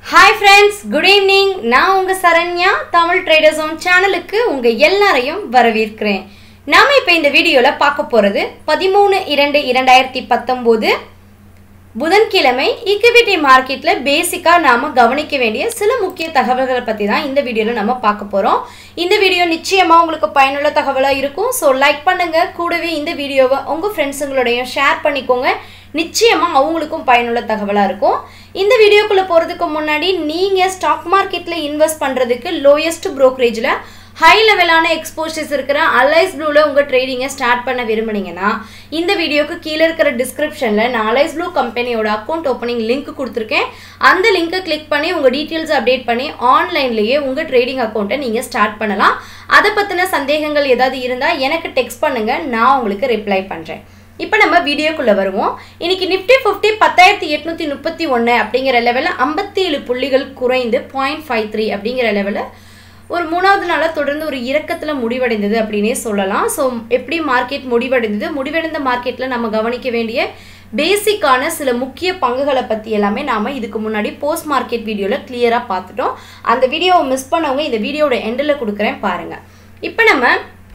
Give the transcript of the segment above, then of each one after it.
hi friends good evening நான் உங்கள் Saranya Tamil traders own சேனலுக்கு உங்கள் எல்லாரையும் வரவேற்கிறேன் நாம இப்போ இந்த வீடியோவில் பார்க்க போகிறது பதிமூணு இரண்டு இரண்டாயிரத்தி பத்தொம்போது புதன்கிழமை ஈக்விட்டி மார்க்கெட்டில் பேசிக்காக நாம் கவனிக்க வேண்டிய சில முக்கிய தகவல்களை பற்றி தான் இந்த வீடியோவில் நம்ம பார்க்க போகிறோம் இந்த வீடியோ நிச்சயமாக உங்களுக்கு பயனுள்ள தகவலாக இருக்கும் ஸோ லைக் பண்ணுங்கள் கூடவே இந்த வீடியோவை உங்கள் ஃப்ரெண்ட்ஸுங்களோடையும் ஷேர் பண்ணிக்கோங்க நிச்சயமாக அவங்களுக்கும் பயனுள்ள தகவலாக இருக்கும் இந்த வீடியோக்குள்ளே போகிறதுக்கு முன்னாடி நீங்கள் ஸ்டாக் மார்க்கெட்டில் இன்வெஸ்ட் பண்ணுறதுக்கு லோயஸ்ட் ப்ரோக்கரேஜில் ஹை லெவலான எக்ஸ்போஷர்ஸ் இருக்கிற அலைஸ் ப்ளூவில் உங்கள் ட்ரேடிங்கை ஸ்டார்ட் பண்ண விரும்புனீங்கன்னா இந்த வீடியோக்கு கீழே இருக்கிற டிஸ்கிரிப்ஷனில் நான் அலைஸ் ப்ளூ கம்பெனியோட அக்கௌண்ட் ஓப்பனிங் லிங்க் கொடுத்துருக்கேன் அந்த லிங்க்கை கிளிக் பண்ணி உங்கள் டீட்டெயில்ஸ் அப்டேட் பண்ணி ஆன்லைன்லேயே உங்கள் ட்ரேடிங் அக்கௌண்ட்டை நீங்கள் ஸ்டார்ட் பண்ணலாம் அதை பற்றின சந்தேகங்கள் ஏதாவது இருந்தால் எனக்கு டெக்ஸ்ட் பண்ணுங்கள் நான் உங்களுக்கு ரிப்ளை பண்ணுறேன் இப்போ நம்ம வீடியோக்குள்ளே வருவோம் இன்னைக்கு நிஃப்டி ஃபிஃப்டி பத்தாயிரத்தி எட்நூற்றி முப்பத்தி ஒன்று அப்படிங்கிற லெவலில் ஐம்பத்தி ஏழு புள்ளிகள் குறைந்து பாயிண்ட் ஃபைவ் த்ரீ அப்படிங்கிற லெவலில் ஒரு மூணாவது நாளாக தொடர்ந்து ஒரு இறக்கத்தில் முடிவடைந்தது அப்படின்னே சொல்லலாம் ஸோ எப்படி மார்க்கெட் முடிவடைந்தது முடிவடைந்த மார்க்கெட்டில் நம்ம கவனிக்க வேண்டிய பேசிக்கான சில முக்கிய பங்குகளை பற்றி எல்லாமே நாம் இதுக்கு முன்னாடி போஸ்ட் மார்க்கெட் வீடியோவில் கிளியராக பார்த்துட்டோம் அந்த வீடியோவை மிஸ் பண்ணவங்க இந்த வீடியோட எண்டில் கொடுக்குறேன் பாருங்கள் இப்போ நம்ம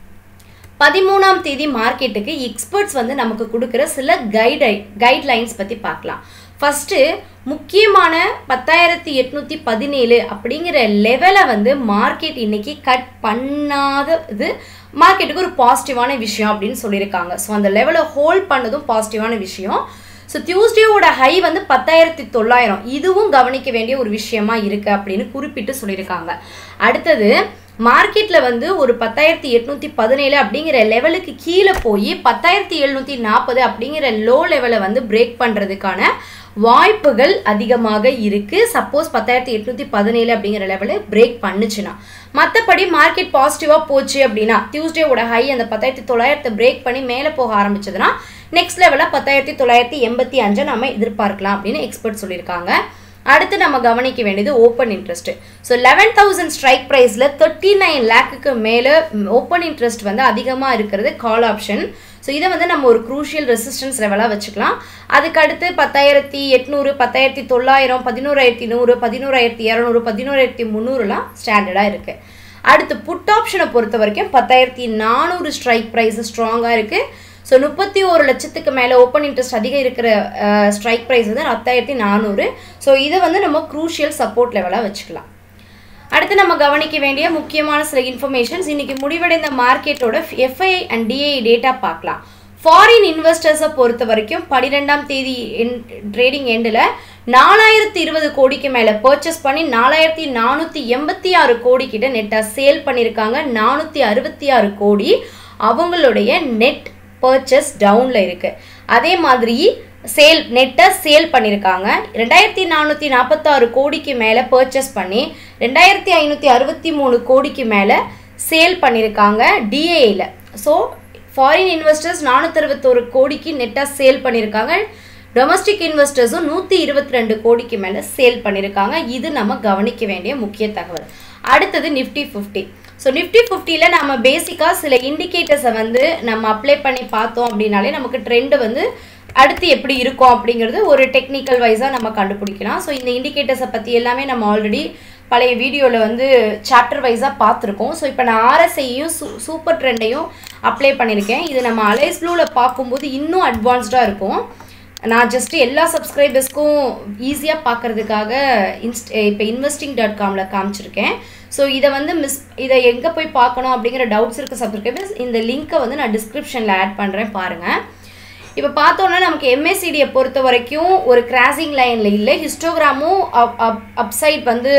பதிமூணாம் தேதி மார்க்கெட்டுக்கு எக்ஸ்பர்ட்ஸ் வந்து நமக்கு கொடுக்குற சில கைடை கைட்லைன்ஸ் பற்றி பார்க்கலாம் ஃபஸ்ட்டு முக்கியமான பத்தாயிரத்தி எட்நூற்றி பதினேழு அப்படிங்கிற லெவலை வந்து மார்க்கெட் இன்னைக்கு கட் பண்ணாதது மார்க்கெட்டுக்கு ஒரு பாசிட்டிவான விஷயம் அப்படின்னு சொல்லியிருக்காங்க ஸோ அந்த லெவலை ஹோல்ட் பண்ணதும் பாசிட்டிவான விஷயம் ஸோ டியூஸ்டேவோட ஹை வந்து பத்தாயிரத்தி தொள்ளாயிரம் இதுவும் கவனிக்க வேண்டிய ஒரு விஷயமா இருக்குது அப்படின்னு குறிப்பிட்டு சொல்லியிருக்காங்க அடுத்தது மார்க்கெட்டில் வந்து ஒரு பத்தாயிரத்தி எட்நூற்றி பதினேழு அப்படிங்கிற லெவலுக்கு கீழே போய் பத்தாயிரத்தி எழுநூற்றி நாற்பது அப்படிங்கிற லோ லெவலை வந்து பிரேக் பண்ணுறதுக்கான வாய்ப்புகள் அதிகமாக இருக்குது சப்போஸ் பத்தாயிரத்தி எட்நூற்றி பதினேழு அப்படிங்கிற லெவலில் பிரேக் பண்ணுச்சுன்னா மற்றபடி மார்க்கெட் பாசிட்டிவாக போச்சு அப்படின்னா டியூஸ்டேவோட ஹை அந்த பத்தாயிரத்தி தொள்ளாயிரத்தை பிரேக் பண்ணி மேலே போக ஆரம்பிச்சதுன்னா நெக்ஸ்ட் லெவலில் பத்தாயிரத்தி தொள்ளாயிரத்தி எண்பத்தி அஞ்சை நம்ம எதிர்பார்க்கலாம் அப்படின்னு எக்ஸ்பர்ட் சொல்லியிருக்காங்க அடுத்து நம்ம கவனிக்க வேண்டியது open interest so eleven thousand strike ப்ரைஸில் தேர்ட்டி நைன் லேக்குக்கு மேலே ஓப்பன் இன்ட்ரெஸ்ட் வந்து அதிகமாக இருக்கிறது கால் ஆப்ஷன் ஸோ இதை வந்து நம்ம ஒரு குரூஷியல் ரெசிஸ்டன்ஸ் லெவலாக வச்சுக்கலாம் அதுக்கு அடுத்து பத்தாயிரத்தி எட்நூறு பத்தாயிரத்தி தொள்ளாயிரம் பதினோராயிரத்தி நூறு பதினோராயிரத்தி இரநூறு பதினோராயிரத்தி முந்நூறுலாம் ஸ்டாண்டர்டாக இருக்குது அடுத்து புட் ஆப்ஷனை பொறுத்த வரைக்கும் பத்தாயிரத்தி நானூறு ஸ்ட்ரைக் ப்ரைஸ் ஸ்ட்ராங்காக இருக்குது ஸோ முப்பத்தி ஒரு லட்சத்துக்கு மேலே ஓப்பன் இன்ட்ரெஸ்ட் அதிகம் இருக்கிற ஸ்ட்ரைக் ப்ரைஸ் வந்து பத்தாயிரத்தி நானூறு ஸோ இதை வந்து நம்ம க்ரூஷியல் சப்போர்ட் லெவலாக வச்சுக்கலாம் அடுத்து நம்ம கவனிக்க வேண்டிய முக்கியமான சில இன்ஃபர்மேஷன்ஸ் இன்னைக்கு முடிவடைந்த மார்க்கெட்டோட எஃப்ஐஐ அண்ட் டிஐ டேட்டா பார்க்கலாம் ஃபாரின் இன்வெஸ்டர்ஸை பொறுத்த வரைக்கும் பன்னிரெண்டாம் தேதி ட்ரேடிங் எண்டில் நாலாயிரத்தி இருபது கோடிக்கு மேலே பர்ச்சேஸ் பண்ணி நாலாயிரத்தி நானூற்றி எண்பத்தி ஆறு கோடி கிட்ட நெட்டாக சேல் பண்ணியிருக்காங்க நானூற்றி அறுபத்தி ஆறு கோடி அவங்களுடைய நெட் பர்ச்சேஸ் டவுனில் இருக்குது அதே மாதிரி சேல் நெட்டை சேல் பண்ணியிருக்காங்க ரெண்டாயிரத்தி நானூற்றி நாற்பத்தாறு கோடிக்கு மேலே பர்ச்சேஸ் பண்ணி ரெண்டாயிரத்தி ஐநூற்றி அறுபத்தி மூணு கோடிக்கு மேலே சேல் பண்ணியிருக்காங்க டிஏயில் ஸோ ஃபாரின் இன்வெஸ்டர்ஸ் நானூற்றி கோடிக்கு நெட்டாக சேல் பண்ணியிருக்காங்க டொமஸ்டிக் இன்வெஸ்டர்ஸும் நூற்றி இருபத்தி ரெண்டு கோடிக்கு மேலே சேல் பண்ணியிருக்காங்க இது நம்ம கவனிக்க வேண்டிய முக்கிய தகவல் அடுத்தது நிஃப்டி ஃபிஃப்டி ஸோ நிஃப்டி ஃபிஃப்டியில் நம்ம பேசிக்காக சில இண்டிகேட்டர்ஸை வந்து நம்ம அப்ளை பண்ணி பார்த்தோம் அப்படின்னாலே நமக்கு ட்ரெண்டு வந்து அடுத்து எப்படி இருக்கும் அப்படிங்கிறது ஒரு டெக்னிக்கல் வைஸாக நம்ம கண்டுபிடிக்கலாம் ஸோ இந்த இண்டிகேட்டர்ஸை பற்றி எல்லாமே நம்ம ஆல்ரெடி பழைய வீடியோவில் வந்து சாப்டர் வைஸாக பார்த்துருக்கோம் ஸோ இப்போ நான் ஆர்எஸ்ஐயும் சூ சூப்பர் ட்ரெண்டையும் அப்ளை பண்ணியிருக்கேன் இது நம்ம அலைஸ் ப்ளூவில் பார்க்கும்போது இன்னும் அட்வான்ஸ்டாக இருக்கும் நான் ஜஸ்ட் எல்லா சப்ஸ்கிரைபர்ஸ்க்கும் ஈஸியாக பார்க்குறதுக்காக இன்ஸ்ட் இப்போ இன்வெஸ்டிங் டாட் காமில் காமிச்சிருக்கேன் ஸோ இதை வந்து மிஸ் இதை எங்கே போய் பார்க்கணும் அப்படிங்கிற டவுட்ஸ் இருக்க சப்ஸ்கிரைபர்ஸ் இந்த லிங்க்கை வந்து நான் டிஸ்கிரிப்ஷனில் ஆட் பண்ணுறேன் பாருங்கள் இப்போ பார்த்தோன்னா நமக்கு எம்எஸ்சிடியை பொறுத்த வரைக்கும் ஒரு கிராசிங் லைனில் இல்லை ஹிஸ்டோகிராமும் அப் அப் அப்சைட் வந்து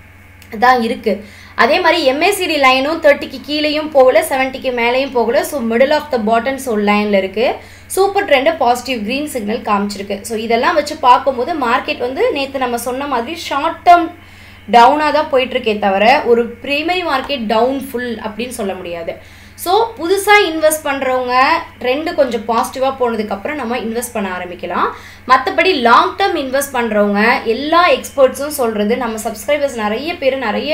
தான் இருக்குது அதே மாதிரி எம்ஏசிடி லைனும் தேர்ட்டிக்கு கீழேயும் போகல செவன்ட்டிக்கு மேலேயும் போகல ஸோ மிடில் ஆஃப் த பாட்டன் சோல் லைனில் இருக்குது super trend positive green signal காமிச்சிருக்கு ஸோ இதெல்லாம் வச்சு பார்க்கும்போது மார்க்கெட் வந்து நேற்று நம்ம சொன்ன மாதிரி ஷார்ட் டேர்ம் டவுனாக தான் போயிட்டுருக்கே தவிர ஒரு ப்ரைமரி மார்க்கெட் டவுன் ஃபுல் அப்படின்னு சொல்ல முடியாது ஸோ புதுசாக இன்வெஸ்ட் பண்ணுறவங்க ட்ரெண்டு கொஞ்சம் பாசிட்டிவாக போனதுக்கப்புறம் நம்ம இன்வெஸ்ட் பண்ண ஆரம்பிக்கலாம் மற்றபடி லாங் டேர்ம் இன்வெஸ்ட் பண்ணுறவங்க எல்லா எக்ஸ்பர்ட்ஸும் சொல்கிறது நம்ம சப்ஸ்கிரைபர்ஸ் நிறைய பேர் நிறைய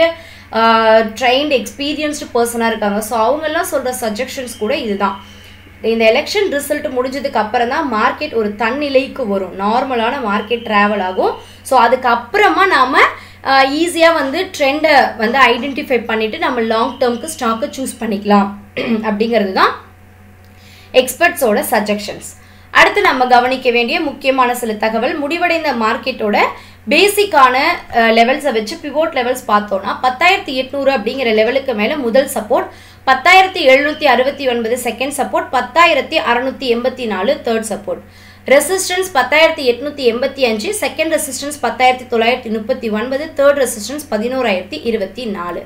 ட்ரைன்டு எக்ஸ்பீரியன்ஸ்டு பர்சனாக இருக்காங்க ஸோ அவங்கெல்லாம் சொல்கிற சஜஷன்ஸ் கூட இதுதான் இந்த எலெக்ஷன் ரிசல்ட் முடிஞ்சதுக்கு அப்புறம் தான் மார்க்கெட் ஒரு தன்னிலைக்கு வரும் நார்மலான மார்க்கெட் ட்ராவல் ஆகும் ஸோ அதுக்கப்புறமா நாம் ஈஸியாக வந்து ட்ரெண்டை வந்து ஐடென்டிஃபை பண்ணிவிட்டு நம்ம லாங் டேர்முக்கு ஸ்டாக்கை சூஸ் பண்ணிக்கலாம் அப்படிங்கிறது தான் எக்ஸ்பர்ட்ஸோட சஜஷன்ஸ் அடுத்து நம்ம கவனிக்க வேண்டிய முக்கியமான சில தகவல் முடிவடைந்த மார்க்கெட்டோட பேசிக்கான லெவல்ஸை வச்சு பிவோட் லெவல்ஸ் பார்த்தோன்னா பத்தாயிரத்தி எட்நூறு அப்படிங்கிற லெவலுக்கு மேலே முதல் சப்போர்ட் பத்தாயிரத்தி எழுநூற்றி அறுபத்தி ஒன்பது செகண்ட் சப்போர்ட் பத்தாயிரத்தி அறநூற்றி எண்பத்தி நாலு தேர்ட் சப்போர்ட் ரெசிஸ்டன்ஸ் பத்தாயிரத்தி எட்நூற்றி எண்பத்தி அஞ்சு செகண்ட் ரெசிஸ்டன்ஸ் பத்தாயிரத்தி தொள்ளாயிரத்தி முப்பத்தி ஒன்பது தேர்ட் ரெசிஸ்டன்ஸ் பதினோராயிரத்தி இருபத்தி நாலு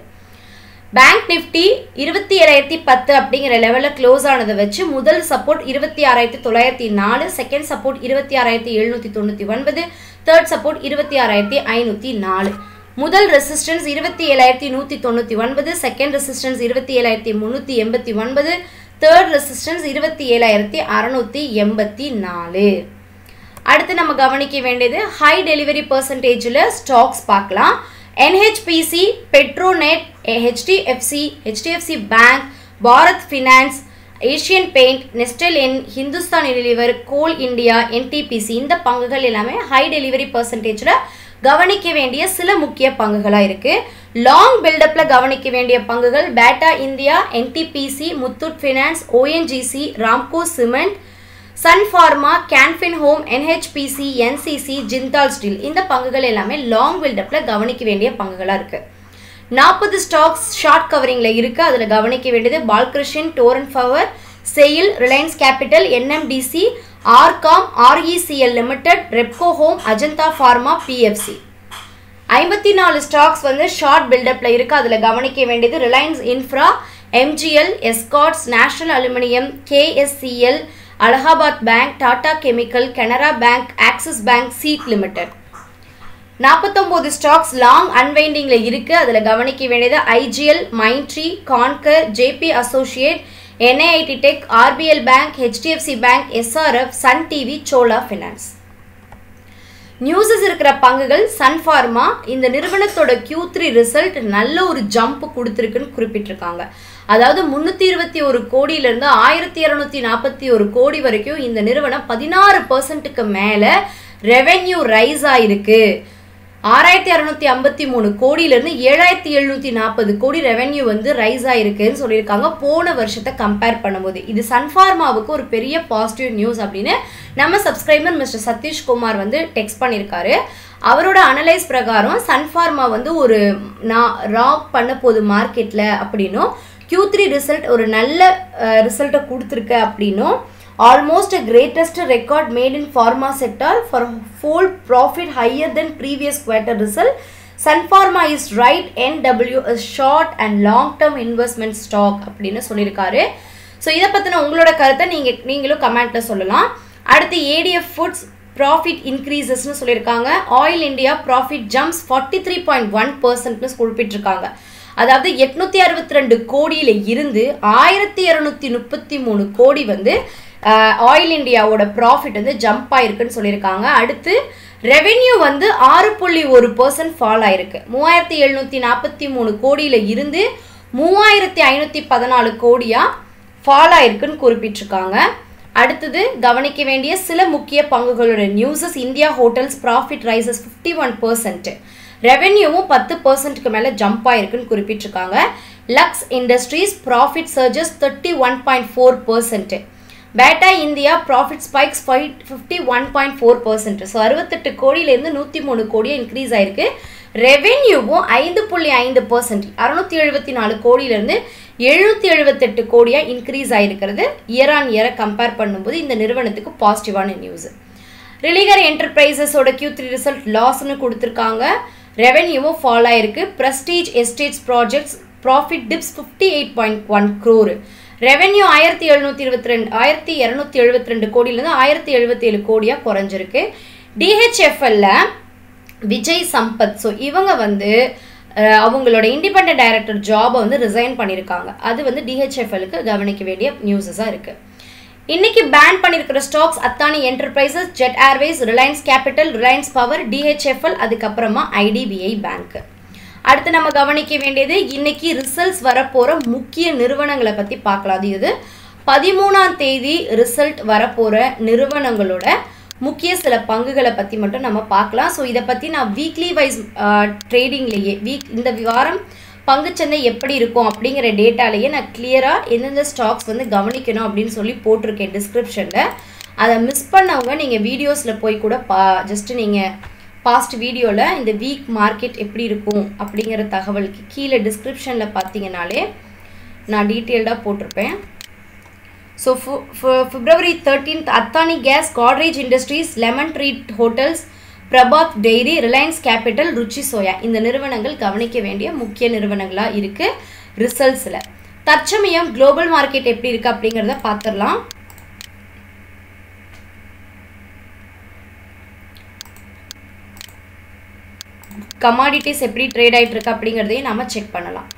பேங்க் நிஃப்டி இருபத்தி ஏழாயிரத்தி பத்து அப்படிங்கிற லெவலில் க்ளோஸ் ஆனதை வச்சு முதல் சப்போர்ட் இருபத்தி ஆறாயிரத்தி தொள்ளாயிரத்தி நாலு செகண்ட் சப்போர்ட் இருபத்தி ஆறாயிரத்தி எழுநூற்றி தொண்ணூற்றி ஒன்பது தேர்ட் சப்போர்ட் இருபத்தி ஆறாயிரத்தி ஐநூற்றி நாலு முதல் ரெசிஸ்டன்ஸ் இருபத்தி ஏழாயிரத்தி நூற்றி தொண்ணூற்றி ஒன்பது செகண்ட் ரெசிஸ்டன்ஸ் இருபத்தி ஏழாயிரத்தி முந்நூற்றி எண்பத்தி ஒன்பது தேர்ட் ரெசிஸ்டன்ஸ் இருபத்தி ஏழாயிரத்தி அறநூற்றி எண்பத்தி நாலு அடுத்து நம்ம கவனிக்க வேண்டியது ஹை டெலிவரி பர்சன்டேஜில் ஸ்டாக்ஸ் பார்க்கலாம் NHPC Petronet HDFC HDFC bank Bharat finance Asian paint Nestle and Hindustan Unilever coal India NTPC இந்த பங்குகள் எல்லாமே ஹை டெலிவரி பர்சன்டேஜில் கவனிக்க வேண்டிய சில முக்கிய பங்குகளாக இருக்குது லாங் பில்டப்பில் கவனிக்க வேண்டிய பங்குகள் Bata India NTPC Muthoot finance ONGC Ramco cement Sun Pharma Can Fin home NHPC NCC Jindal steel இந்த பங்குகள் எல்லாமே லாங் பில்டப்பில் கவனிக்க வேண்டிய பங்குகளாக இருக்குது நாற்பது ஸ்டாக்ஸ் ஷார்ட் கவரிங்கில் இருக்குது அதில் கவனிக்க வேண்டியது Balkrishnan Torrent power SAIL Reliance Capital NMDC RCom RECL limited Repco home Ajanta pharma PFC ஐம்பத்தி நாலு ஸ்டாக்ஸ் வந்து ஷார்ட் பில்டப்பில் இருக்குது அதில் கவனிக்க வேண்டியது Reliance infra MGL Escorts national aluminium KSCL Allahabad bank Tata chemical Canara bank Axis bank CEAT limited நாற்பத்தொம்போது ஸ்டாக்ஸ் லாங் அன்வைண்டிங்கில் இருக்குது அதில் கவனிக்க வேண்டியது IGL Mindtree Concor JP associate NIIT tech RBL bank HDFC bank SRF Sun TV Chola finance newses இருக்கிற பங்குகள் Sun pharma இந்த நிறுவனத்தோட கியூ த்ரீ ரிசல்ட் நல்ல ஒரு ஜம்ப் கொடுத்துருக்குன்னு குறிப்பிட்டிருக்காங்க அதாவது முந்நூற்றி இருபத்தி ஒரு கோடியிலேருந்து ஆயிரத்தி இரநூத்தி நாற்பத்தி ஒரு கோடி வரைக்கும் இந்த நிறுவனம் பதினாறு பர்சன்ட்டுக்கு மேலே ரெவென்யூ ரைஸ் ஆயிருக்கு ஆறாயிரத்தி அறநூற்றி ஐம்பத்தி மூணு கோடியிலேருந்து ஏழாயிரத்தி எழுநூற்றி நாற்பது கோடி ரெவென்யூ வந்து ரைஸ் ஆயிருக்குன்னு சொல்லியிருக்காங்க போன வருஷத்தை கம்பேர் பண்ணும்போது இது சன்ஃபார்மாவுக்கு ஒரு பெரிய பாசிட்டிவ் நியூஸ் அப்படின்னு நம்ம சப்ஸ்கிரைபர் மிஸ்டர் சதீஷ்குமார் வந்து டெக்ஸ்ட் பண்ணியிருக்காரு அவரோட அனலைஸ் பிரகாரம் சன்ஃபார்மா வந்து ஒரு நான் ராக் பண்ண போகுது மார்க்கெட்டில் அப்படின்னும் கியூ த்ரீ ரிசல்ட் ஒரு நல்ல ரிசல்ட்டை கொடுத்துருக்கு அப்படின்னும் almost a greatest record made in pharma sector for full profit higher than previous quarter result Sun Pharma is right NW a short and long term investment stock அப்படின்னு சொல்லியிருக்காரு so இதை பற்றின உங்களோட கருத்தை நீங்கள் நீங்களும் கமெண்ட்டில் சொல்லலாம் அடுத்து ஏடிஎஃப் ஃபுட்ஸ் ப்ராஃபிட் இன்க்ரீசஸ்னு சொல்லியிருக்காங்க oil India profit jumps forty three point one பர்சன்ட்னு குறிப்பிட்டிருக்காங்க அதாவது எட்நூற்றி அறுபத்தி ரெண்டு கோடியில் இருந்து ஆயிரத்தி இரநூத்தி முப்பத்தி மூணு கோடி வந்து ஆயில் இந்தியாவோட ப்ராஃபிட் வந்து ஜம்ப் ஆயிருக்குன்னு சொல்லியிருக்காங்க அடுத்து ரெவென்யூ வந்து ஆறு புள்ளி ஒரு பர்சன்ட் ஃபால் ஆயிருக்கு மூவாயிரத்தி எழுநூற்றி நாற்பத்தி மூணு கோடியில் இருந்து மூவாயிரத்தி ஐநூற்றி பதினாலு கோடியாக ஃபால் ஆயிருக்குன்னு குறிப்பிட்டிருக்காங்க அடுத்தது கவனிக்க வேண்டிய சில முக்கிய பங்குகளோட newses India hotels profit rises fifty one percent ரெவென்யூவும் பத்து பர்சன்ட்டுக்கு மேலே ஜம்ப் ஆயிருக்குன்னு குறிப்பிட்டிருக்காங்க Lux industries profit surges thirty one point four percent Bata India profit spikes five fifty one point four percent so அறுபத்தெட்டு கோடியிலேருந்து நூற்றி மூணு கோடியாக இன்க்ரீஸ் ஆயிருக்கு ரெவென்யூவும் ஐந்து புள்ளி ஐந்து பர்சன்ட் அறுநூத்தி எழுபத்தி நாலு கோடியிலேருந்து எழுநூற்றி எழுபத்தெட்டு கோடியாக இன்க்ரீஸ் ஆகிருக்கிறது இயர் ஆன் இயரை கம்பேர் பண்ணும்போது இந்த நிறுவனத்துக்கு பாசிட்டிவான நியூஸ் ரிலிகர் என்டர்பிரைசஸோட கியூ த்ரீ ரிசல்ட் லாஸ்னு கொடுத்துருக்காங்க ரெவென்யூவும் ஃபால் ஆயிருக்கு Prestige estates projects profit dips fifty eight point one crore revenue ஆயிரத்தி எழுநூற்றி இருபத்தி ரெண்டு ஆயிரத்தி இரநூத்தி எழுபத்தி ரெண்டு கோடியிலேருந்து ஆயிரத்தி எழுபத்தி ஏழு கோடியாக குறைஞ்சிருக்கு டிஹெச்எஃப்எல்ல விஜய் சம்பத் ஸோ இவங்க வந்து அவங்களோட இண்டிபெண்ட் டைரக்டர் ஜாபை வந்து ரிசைன் பண்ணியிருக்காங்க அது வந்து டிஹெச்எஃப்எலுக்கு கவனிக்க வேண்டிய நியூஸஸாக இருக்குது இன்னைக்கு பேன் பண்ணியிருக்கிற stocks Adani enterprises Jet Airways Reliance Capital Reliance power DHFL அதுக்கப்புறமா ஐடிபிஐ பேங்க் அடுத்து நம்ம கவனிக்க வேண்டியது இன்னைக்கு ரிசல்ட்ஸ் வரப்போகிற முக்கிய நிறுவனங்களை பற்றி பார்க்கலாம் அது இது பதிமூணாம் தேதி ரிசல்ட் வரப்போகிற நிறுவனங்களோட முக்கிய சில பங்குகளை பற்றி மட்டும் நம்ம பார்க்கலாம் ஸோ இதை பற்றி நான் வீக்லி வைஸ் ட்ரேடிங்லேயே வீக் இந்த வாரம் பங்குச்சந்தை எப்படி இருக்கும் அப்படிங்கிற டேட்டாலேயே நான் கிளியராக எந்தெந்த ஸ்டாக்ஸ் வந்து கவனிக்கணும் அப்படின்னு சொல்லி போட்டிருக்கேன் டிஸ்கிரிப்ஷனில் அதை மிஸ் பண்ணவங்க நீங்கள் வீடியோஸில் போய் கூட பா ஜஸ்ட்டு நீங்கள் பாஸ்ட் வீடியோவில் இந்த வீக் மார்க்கெட் எப்படி இருக்கும் அப்படிங்கிற தகவலுக்கு கீழே டிஸ்கிரிப்ஷனில் பார்த்தீங்கனாலே நான் டீட்டெயில்டாக போட்டிருப்பேன் so February thirteenth Adani gas Godrej industries lemon tree hotels Prabhat dairy Reliance Capital Ruchi soya இந்த நிறுவனங்கள் கவனிக்க வேண்டிய முக்கிய நிறுவனங்களாக இருக்குது ரிசல்ட்ஸில் தற்சமயம் குளோபல் மார்க்கெட் எப்படி இருக்குது அப்படிங்கிறத பார்த்துடலாம் கமாடிட்டிஸ் எப்படி ட்ரேட் ஆகிட்டு இருக்கு அப்படிங்கிறதையும் நம்ம செக் பண்ணலாம்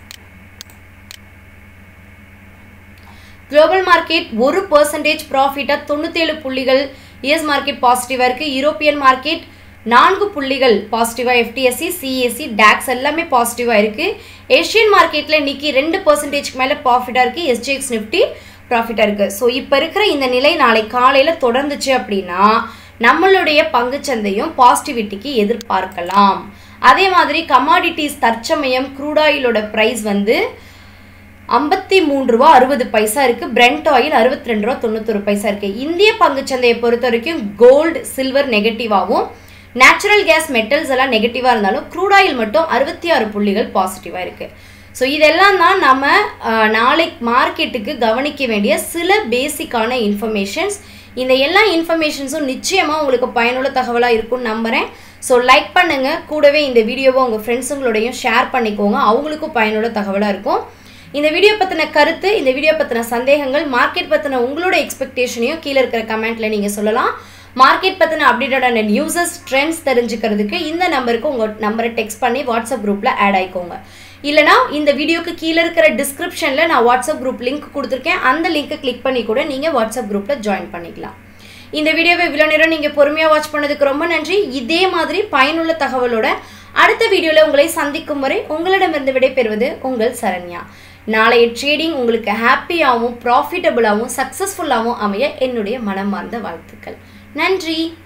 குளோபல் மார்க்கெட் ஒரு பர்சன்டேஜ் ப்ராஃபிட்டாக தொண்ணூத்தேழு புள்ளிகள் யுஎஸ் மார்க்கெட் பாசிட்டிவாக இருக்குது யூரோப்பியன் மார்க்கெட் நான்கு புள்ளிகள் பாசிட்டிவாக எஃப்டிஎஸ்சி சிஎஸ்சி டேக்ஸ் எல்லாமே பாசிட்டிவாக இருக்குது ஏஷியன் மார்க்கெட்டில் இன்னைக்கு ரெண்டு பர்சன்டேஜ்க்கு மேலே ப்ராஃபிட்டாக இருக்குது எஸ்ஜிஎக்ஸ் நிஃப்டி ப்ராஃபிட்டாக இருக்குது ஸோ இப்போ இருக்கிற இந்த நிலை நாளை காலையில் தொடர்ந்துச்சு அப்படின்னா நம்மளுடைய பங்குச்சந்தையும் பாசிட்டிவிட்டிக்கு எதிர்பார்க்கலாம் அதே மாதிரி கமாடிட்டிஸ் தற்சமயம் க்ரூடாயிலோட ப்ரைஸ் வந்து ஐம்பத்தி மூன்று ரூபா அறுபது பைசா இருக்குது பிரெண்ட் ஆயில் அறுபத்தி ரெண்டு ரூபா தொண்ணூத்தொரு பைசா இருக்குது இந்திய பங்குச்சந்தையை பொறுத்த வரைக்கும் கோல்டு சில்வர் நெகட்டிவாகவும் நேச்சுரல் கேஸ் மெட்டல்ஸ் எல்லாம் நெகட்டிவாக இருந்தாலும் க்ரூட் ஆயில் மட்டும் அறுபத்தி ஆறு புள்ளிகள் பாசிட்டிவாக இருக்குது ஸோ இதெல்லாம் தான் நம்ம நாளை மார்க்கெட்டுக்கு கவனிக்க வேண்டிய சில பேசிக்கான இன்ஃபர்மேஷன்ஸ் இந்த எல்லா இன்ஃபர்மேஷன்ஸும் நிச்சயமாக உங்களுக்கு பயனுள்ள தகவலாக இருக்கும்னு நம்புகிறேன் ஸோ லைக் பண்ணுங்கள் கூடவே இந்த வீடியோவை உங்கள் ஃப்ரெண்ட்ஸுங்களோடையும் ஷேர் பண்ணிக்கோங்க அவங்களுக்கும் பயனுள்ள தகவலாக இருக்கும் இந்த வீடியோ பற்றின கருத்து இந்த வீடியோ பற்றின சந்தேகங்கள் மார்க்கெட் பற்றின உங்களோட எக்ஸ்பெக்டேஷனையும் கீழே இருக்கிற கமெண்ட்டில் நீங்கள் சொல்லலாம் மார்க்கெட் பற்றின அப்டேட்டடான நியூஸஸ் ட்ரெண்ட்ஸ் தெரிஞ்சுக்கிறதுக்கு இந்த நம்பருக்கு உங்கள் நம்பரை டெக்ஸ்ட் பண்ணி வாட்ஸ்அப் குரூப்பில் ஆட் ஆயிக்கோங்க இல்லைனா இந்த வீடியோக்கு கீழே இருக்கிற டிஸ்கிரிப்ஷனில் நான் வாட்ஸ்அப் குரூப் லிங்க் கொடுத்துருக்கேன் அந்த லிங்க்கை கிளிக் பண்ணி கூட நீங்கள் வாட்ஸ்அப் குரூப்பில் ஜாயின் பண்ணிக்கலாம் இந்த வீடியோவை இவ்வளோ நேரம் நீங்கள் பொறுமையாக வாட்ச் பண்ணதுக்கு ரொம்ப நன்றி இதே மாதிரி பயனுள்ள தகவலோட அடுத்த வீடியோவில் உங்களை சந்திக்கும் வரை உங்களிடமிருந்து விடைபெறுவது உங்கள் சரண்யா நாளைய ட்ரேடிங் உங்களுக்கு ஹாப்பியாகவும் ப்ராஃபிட்டபுளாகவும் சக்ஸஸ்ஃபுல்லாகவும் அமைய என்னுடைய மனமார்ந்த வாழ்த்துக்கள் நன்றி